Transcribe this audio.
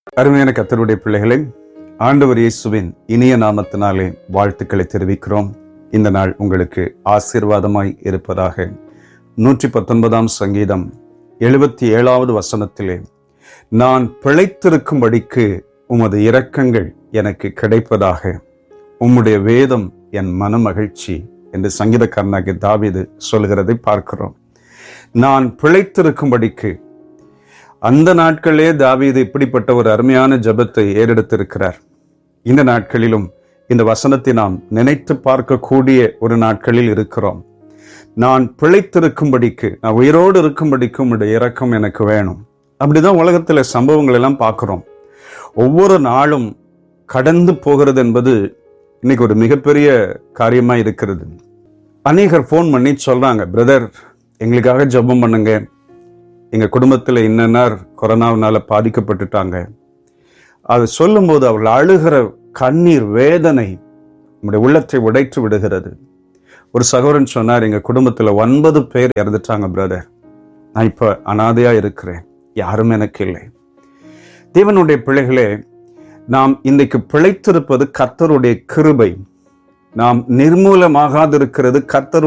அருமையான கத்தருடைய பிள்ளைகளே ஆண்டவர் இயேசுவின் இனிய நாமத்தினாலே வாழ்த்துக்களை தெரிவிக்கிறோம் இந்த நாள் உங்களுக்கு ஆசீர்வாதமாய் இருப்பதாக நூற்றி பத்தொன்பதாம் சங்கீதம் எழுபத்தி ஏழாவது வசனத்திலே நான் பிழைத்திருக்கும்படிக்கு உமது இரக்கங்கள் எனக்கு கிடைப்பதாக உம்முடைய வேதம் என் மனமகிழ்ச்சி என்று சங்கீதக்காரனாகிய தாவீது சொல்கிறதை பார்க்கிறோம் நான் பிழைத்திருக்கும்படிக்கு அந்த நாட்களிலே தாவீது இப்படிப்பட்ட ஒரு அருமையான ஜெபத்தை ஏறெடுத்திருக்கிறார் இந்த நாட்களிலும் இந்த வசனத்தை நாம் நினைத்து பார்க்கக்கூடிய ஒரு நாட்களில் இருக்கிறோம் நான் பிழைத்திருக்கும்படிக்கு நான் உயிரோடு இருக்கும்படிக்கு உடைய இரக்கம் எனக்கு வேணும் அப்படிதான் உலகத்துல சம்பவங்கள் எல்லாம் பார்க்கிறோம் ஒவ்வொரு நாளும் கடந்து போகிறது என்பது இன்னைக்கு ஒரு மிகப்பெரிய காரியமா இருக்கிறது அநேகர் ஃபோன் பண்ணி சொல்றாங்க பிரதர் எங்களுக்காக ஜெபம் பண்ணுங்க எங்க குடும்பத்துல இன்னன்னார் கொரோனாவினால பாதிக்கப்பட்டுட்டாங்க அது சொல்லும்போது அவர்கள் அழுகிற கண்ணீர் வேதனை நம்முடைய உள்ளத்தை உடைத்து விடுகிறது ஒரு சகோதரன் சொன்னார் எங்க குடும்பத்துல ஒன்பது பேர் இறந்துட்டாங்க பிரதர் நான் இப்ப அனாதையா இருக்கிறேன் யாரும் எனக்கு இல்லை தேவனுடைய பிள்ளைகளே நாம் இன்றைக்கு பிழைத்திருப்பது கர்த்தருடைய கிருபை நாம் நிர்மூலமாகாதிருக்கிறது கர்த்தருடைய